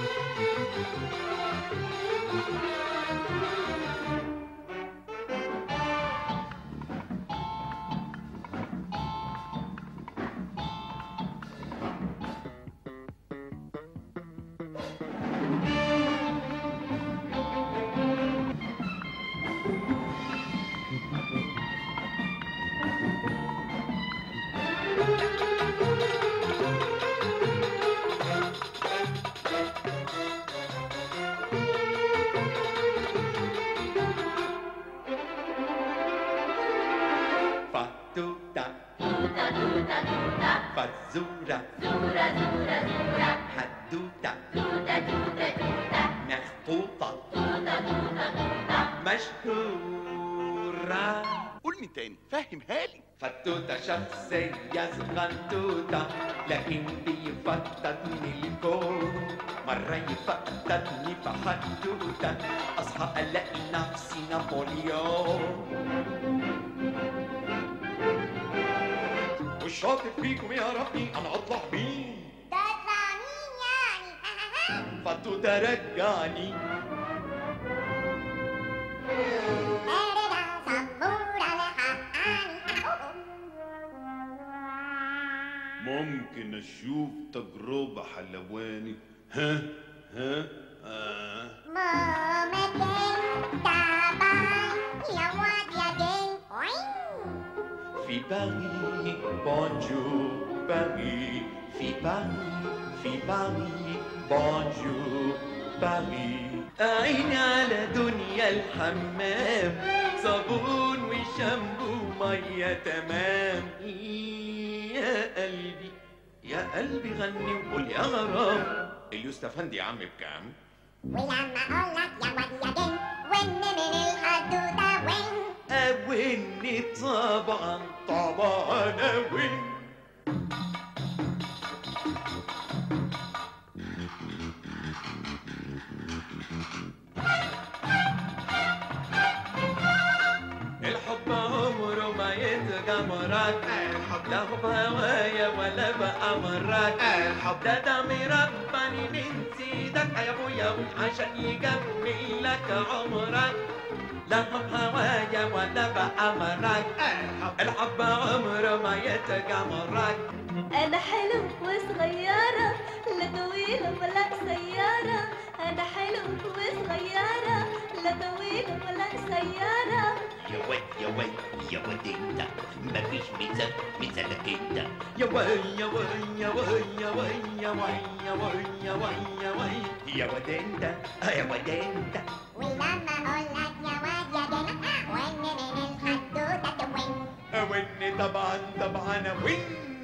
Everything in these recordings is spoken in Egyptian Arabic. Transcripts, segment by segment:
فتوتة توتة توتة توتة فزورة زورة زورة زورة حدوتة توتة توتة توتة مخطوطة توتة توتة توتة مشهورة قول من تاني فهمها لي فتوتة شخصية صغنطوطة لكن بيفطتني لفوق مرة يفطتني في حدوتة أصحى ألاقي نفسي نابليون والشاطر فيكم يا ربي أنا أطلع بيه تطلع مين يعني فتوتة رجعني ارجع سبورة لحقاني ممكن اشوف تجربة حلواني ها ها آه. ماما دين تعبان يا واد يا دين في باري بونجور باري في باري في باري بونجور باري عيني على دنيا الحمام صابون وشامبو مية تمام يا قلبي يا قلبي غني وقول يا غرام اليوسف افندي يا عم بكام؟ ولما اقول لك يا واد يا دين وان من الحدوته وين أوني طبعا طبعا أوني الحب عمره ما يتجمرك الحب لا هو هوايا ولا بقى مرك الحب ده دم رباني من سيدك يا ابويا عشان يكمل لك عمرك لا هو هوايا ولا بقى مرك الحب عمره ما يتجمرك أنا حلو وصغيرة لا طويلة ولا قصيرة أنا حلو وصغيرة لا طويلة ولا قصيرة يا واد يا واد يا واد انت مفيش مثال مثالك انت يا وي يا وي يا وي يا وي يا وي يا وي يا وي يا وي يا ود انت آه يا ود انت ولما اقول لك يا واد يا دين وان من الحدوته وين أوني طبعا طبعا وين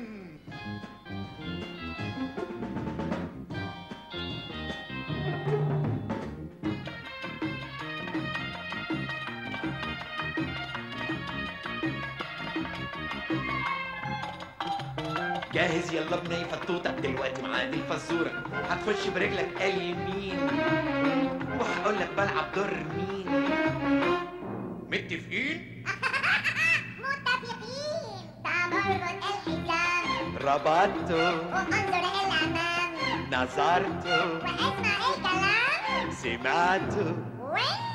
جاهز يلا بني فتوتة دلوقتي معانا الفزورة هتخش برجلك اليمين وهقول لك بلعب دور مين متفقين متفقين تمرد الحزام ربطته وانظر الامام نظرته واسمع الكلام سمعته وين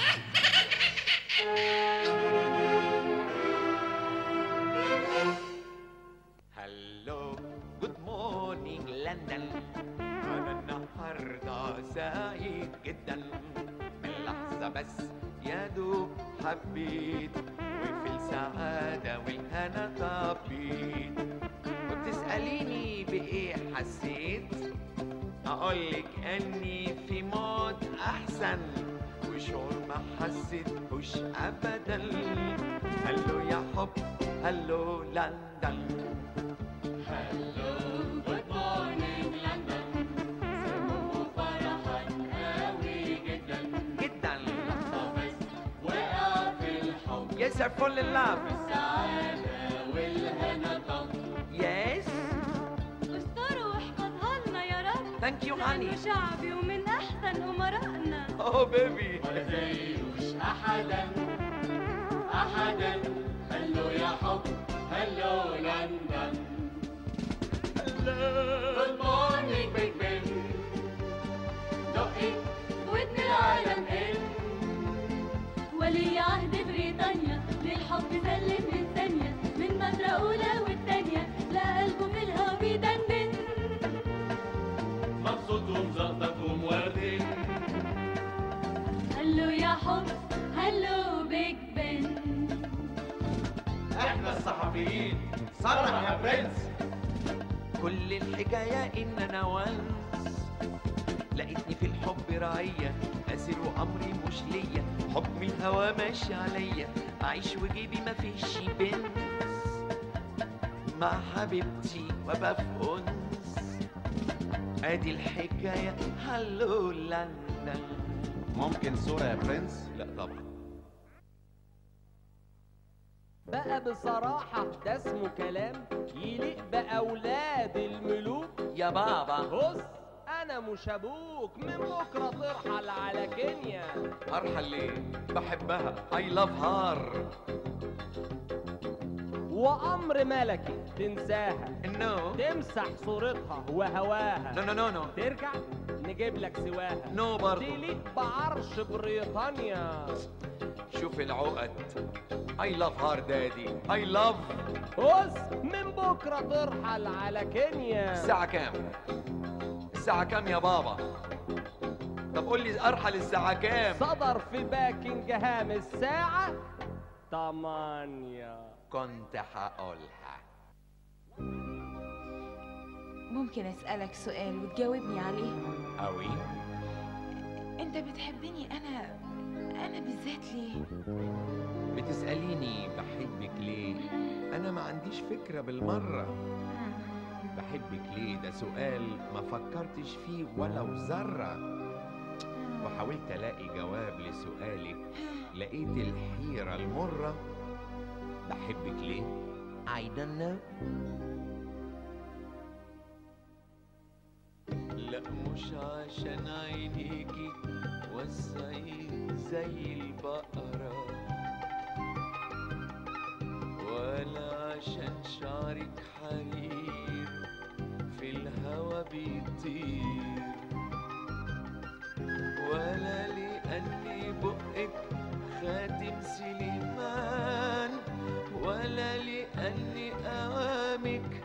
هلو جود مورنينج لندن انا النهارده سعيد جدا من لحظه بس يا دوب حبيت وفي السعاده والهنا طبيت وبتساليني بايه حسيت اقولك اني في مود احسن وشعور ما حسيتهوش ابدا هلو يا حب هلو لندن جدا Yes, I fall in love. Yes, استر واحفظها لنا يا رب thank you, لأنه honey. شعبي ومن أحسن أمرائنا Oh, baby. وشوف زقطتهم وردين هلو يا حب هلو بيج بن احنا الصحفيين صرح يا برنس كل الحكاية إن أنا وانس لقيتني في الحب رعية أسر وأمري مش ليا حكم الهوى ماشي عليا أعيش وجيبي مفيش بنس مع حبيبتي وأبقى في أنس أدي الحكاية هلو لندن ممكن صورة يا برنس لا طبعا بقى بصراحة ده اسمه كلام يليق بأولاد الملوك يا بابا بص أنا مش أبوك من بكرة ترحل على كينيا أرحل ليه بحبها I love her وأمر ملكي تنساها no تمسح صورتها وهواها no no no no ترجع نجيب لك سواها نو برضو تليق بعرش بريطانيا شوف العقد I love her daddy I love بص من بكرة ترحل على كينيا الساعة كام؟ الساعة كام يا بابا؟ طب قول لي أرحل الساعة كام؟ صدر في باكنجهام الساعة تمانية كنت هقولها ممكن أسألك سؤال وتجاوبني عليه أوي أنت بتحبني أنا أنا بالذات ليه؟ بتسأليني بحبك ليه؟ أنا ما عنديش فكرة بالمرة بحبك ليه ده سؤال ما فكرتش فيه ولو ذرة وحاولت ألاقي جواب لسؤالك لقيت الحيرة المرة بحبك ليه؟ I don't know لا مش عشان عينيكي وسعين زي البقرة ولا عشان شعرك حرير في الهوا بيطير ولا لأني بقك خاتم سليمان ولا لأني أوامك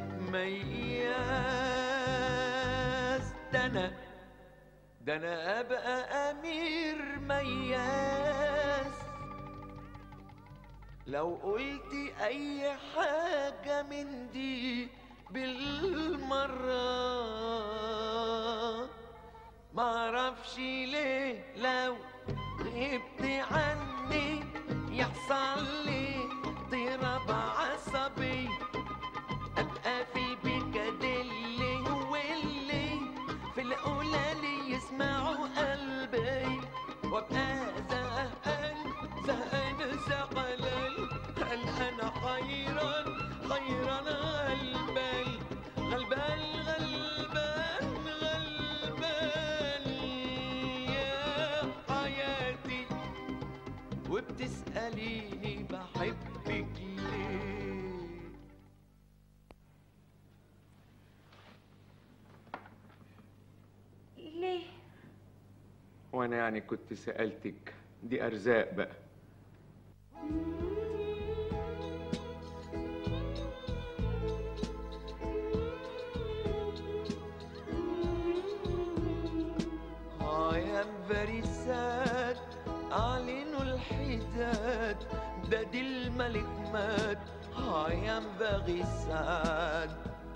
مياس ده أنا ده أنا أبقى أمير مياس لو قلتي أي حاجة من دي بالمرة معرفش ليه لو غبت عني يحصل لي اضطراب عصبي ابقى في البيكاديلي واللي في القلالي يسمعوا قلبي وابقى زهقان زهقان زعلان هل انا خيران خيران غلبان غلبان غلبان غلبان يا حياتي وبتسأليني بحبك ليه ليه؟ وانا يعني كنت سألتك دي ارزاق بقى I am very sad أعلنوا الحداد ده دي الملك مات I am very sad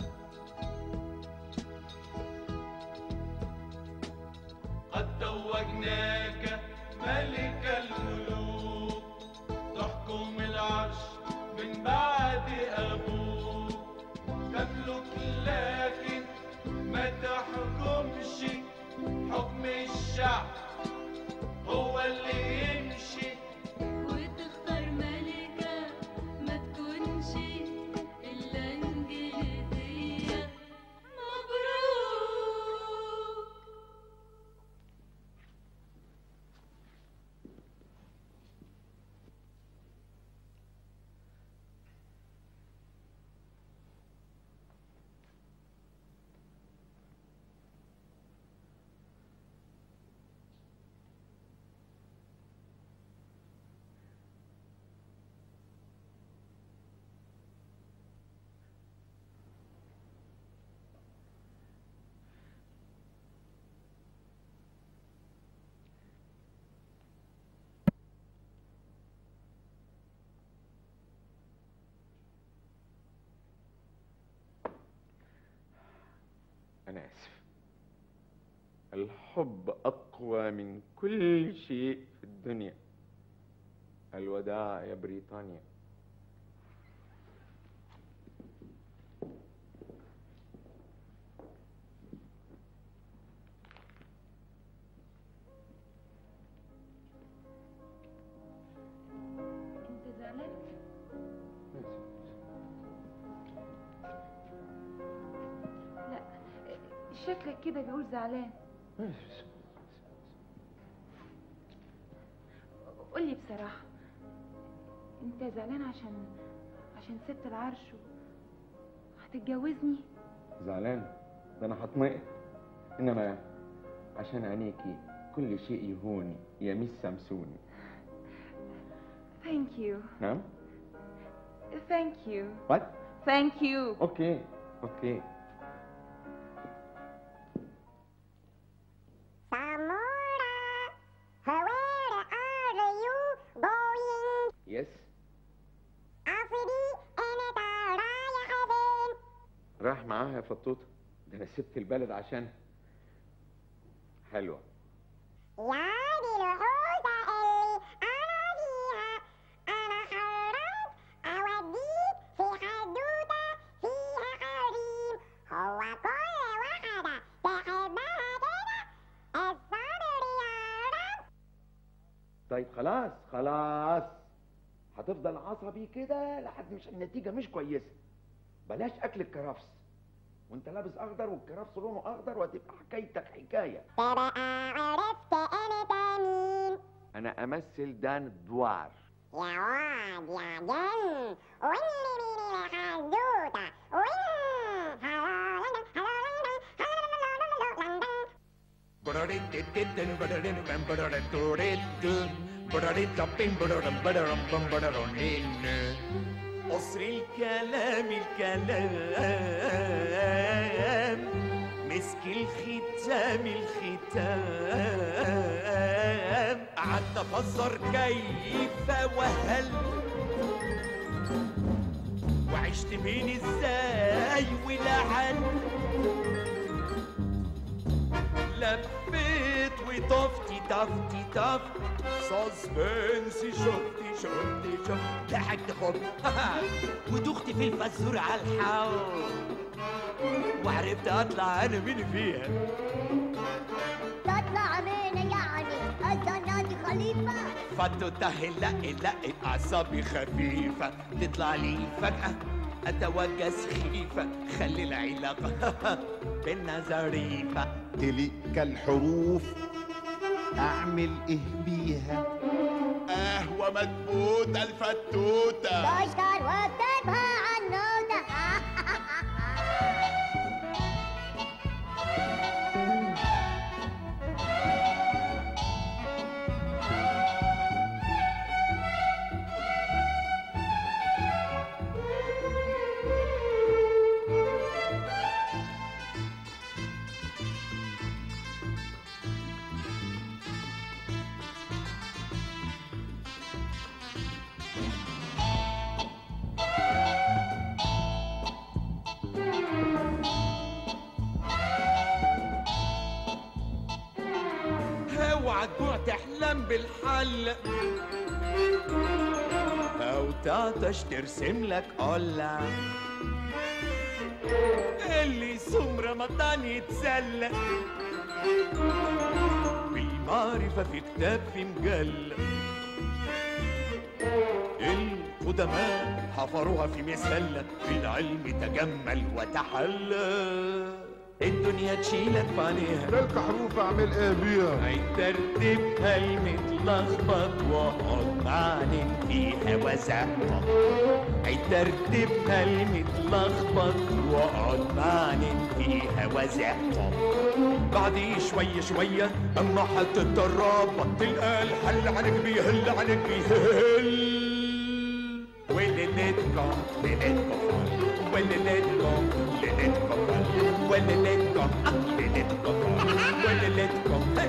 قد توجناك ملك الملوك تحكم العرش من بعد أبوك تملك لكن ما تحكمش حكم الشعب هو اللي يمشي وتختار ملكة ما تكونش إلا إنجليزية مبروك أنا آسف الحب أقوى من كل شيء في الدنيا الوداع يا بريطانيا انت زعلان لا شكلك كده بيقول زعلان قولي بصراحة انت زعلان عشان عشان سبت العرش و... هتتجوزني زعلان ده أنا هتنقط إنما عشان عينيكي كل شيء يهوني يا ميس سامسوني ثانك يو نعم ثانك يو وات ثانك يو أوكي أوكي Samora, where are you going? يس أفدي أنا رايح فين؟ راح معاها يا فطوطة ده أنا سبت البلد عشان حلوة يا دي الحوسة اللي أنا فيها أنا حرمت أوديك في حدوتة فيها حريم هو كل واحدة تحبها كده الصبر يا رب طيب خلاص خلاص هتفضل عصبي كده لحد مش النتيجة مش كويسة بلاش أكل الكرفس وانت لابس أخضر والكرفس لونه أخضر وهتبقى حكايتك حكاية تبقى عرفت أنا مين أنا أمثل دان دوار يا واد يا جن واللي بيني الحدوتة وين هلولنا هلولنا هلولنا قصر الكلام الكلام مسك الختام الختام قعدت افسر كيف وهل وعشت بين ازاي ولعل لفيت وطفتي طفتي طفت سسبنسي شفتي شفتي شفت لحقت خب ودخت في الفزور على الحوض وعرفت اطلع انا مين فيها تطلع مين يعني الزناد خليفة فتو تهلا لا اعصابي خفيفه تطلع لي فجاه اتوجه سخيفه خلي العلاقه بينا ظريفه تلك الحروف اعمل ايه بيها قهوة مدبوتة الفتوتة تشكر واكتبها عنوتة اوعى تجوع تحلم بالحل او تعطش ترسم لك قلة اللي يصوم رمضان يتسلى بالمعرفة في كتاب في مجلة القدماء حفروها في مسلة بالعلم تجمل وتحلى الدنيا تشيلك في عينيها تلك حروف اعمل ايه بيها هيترتبها المتلخبط واقعد معلن فيها وزعطة هيترتبها المتلخبط واقعد معلن فيها وزعطة بعد شوية شوية اما هتتربط تلقى الحل عليك بيهل عليك بيهل وليلتكم ليلتكم وليلتكم ليلتكم وليلتكم ليلتكم وليلتكم